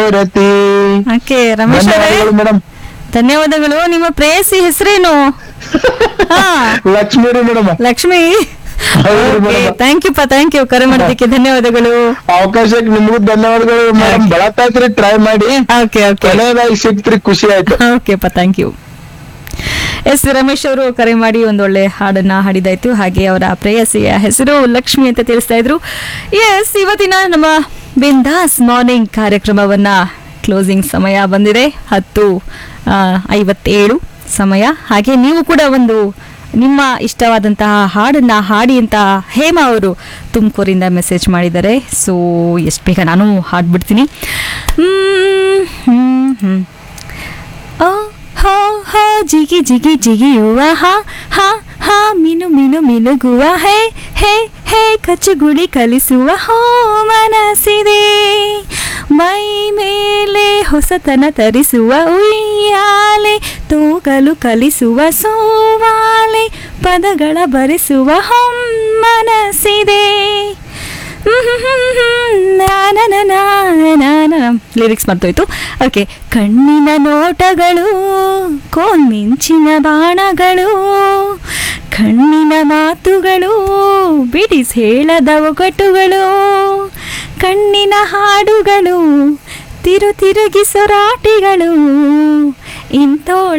ಗೆಳತಿ ಓಕೆ ರಮೇಶ್ ಅವರೇ ಧನ್ಯವಾದಗಳು ಮೇಡಮ್ ಧನ್ಯವಾದಗಳು ನಿಮ್ಮ ಪ್ರೇಯಸಿ ಹೆಸರೇನು ಹಾ ಲಕ್ಷ್ಮೀ ರೀ ಮೇಡಮ್ ಲಕ್ಷ್ಮಿ ಹೌದು ಮೇಡಮ್. ಥ್ಯಾಂಕ್ ಯು ಪಾ ಥ್ಯಾಂಕ್ ಯು ಕರೆ ಮಾಡೋದಕ್ಕೆ ಧನ್ಯವಾದಗಳು ಅವಕಾಶಕ್ಕೆ ನಿಮಗೂ ಧನ್ಯವಾದಗಳು ಮೇಡಮ್ ಬೆಳತಾಯ್ತ್ರಿ ಟ್ರೈ ಮಾಡಿ ಓಕೆ ಓಕೆ ಕೊನೆಯದಾಗಿ ಸಿಕ್ತ್ರಿ ಖುಷಿ ಆಯ್ತು ಓಕೆಪ್ಪ ಥ್ಯಾಂಕ್ ಯು ಎಸ್ ರಮೇಶ್ ಅವರು ಕರೆ ಮಾಡಿ ಒಂದೊಳ್ಳೆ ಹಾಡನ್ನ ಹಾಡಿದಾಯ್ತು ಹಾಗೆ ಅವರ ಪ್ರೇಯಸಿಯ ಹೆಸರು ಲಕ್ಷ್ಮಿ ಅಂತ ತಿಳಿಸ್ತಾ ಇದ್ರು ಎಸ್ ಇವತ್ತಿನ ನಮ್ಮ ಬಿಂದಾಸ್ ಮಾರ್ನಿಂಗ್ ಕಾರ್ಯಕ್ರಮವನ್ನ ಕ್ಲೋಸಿಂಗ್ ಸಮಯ ಬಂದಿದೆ ಹತ್ತು ಆ, ಐವತ್ತೇಳು ಸಮಯ ಹಾಗೆ ನೀವು ಕೂಡ ಒಂದು ನಿಮ್ಮ ಇಷ್ಟವಾದಂತಹ ಹಾಡನ್ನ ಹಾಡಿ ಅಂತ ಹೇಮಾ ಅವರು ತುಮಕೂರಿಂದ ಮೆಸೇಜ್ ಮಾಡಿದ್ದಾರೆ ಸೊ ಎಷ್ಟು ಬೇಗ ನಾನು ಹಾಡ್ಬಿಡ್ತೀನಿ ಹ್ಮ್, ಹ್ಮ್, ಹ್ಮ್. ಓ ಹೋ ಹೋ ಜಿಗಿ ಜಿಗಿ ಜಿಗಿಯುವ ಹಾ ಹಾ ಹಾ ಮಿನು ಮಿನು ಮಿನುಗುವ ಹೇ ಹೇ ಹೇ ಕಚ್ಚುಗುಳಿ ಕಲಿಸುವ ಹೋ ಮನಸ್ಸಿದೆ ಮೈ ಮೇಲೆ ಹೊಸತನ ತರಿಸುವ ಉಯ್ಯಾಲೆ ತೂಗಲು ಕಲಿಸುವ ಸೋವಾಲೆ ಪದಗಳ ಬರೆಸುವ ಹೊಮ್ಮನಸಿದೆ ಲಿರಿಕ್ಸ್ ಮರ್ತೋಯ್ತು ಓಕೆ ಕಣ್ಣಿನ ನೋಟಗಳು ಕೋಲ್ಮಿಂಚಿನ ಬಾಣಗಳು ಕಣ್ಣಿನ ಮಾತುಗಳು ಬಿಡಿಸ್ ಹೇಳದ ಒಗಟುಗಳು ಕಣ್ಣಿನ ಹಾಡುಗಳು ತಿರು ತಿರುಗಿಸೊರಾಟಿಗಳು ಇಂಥೋಳ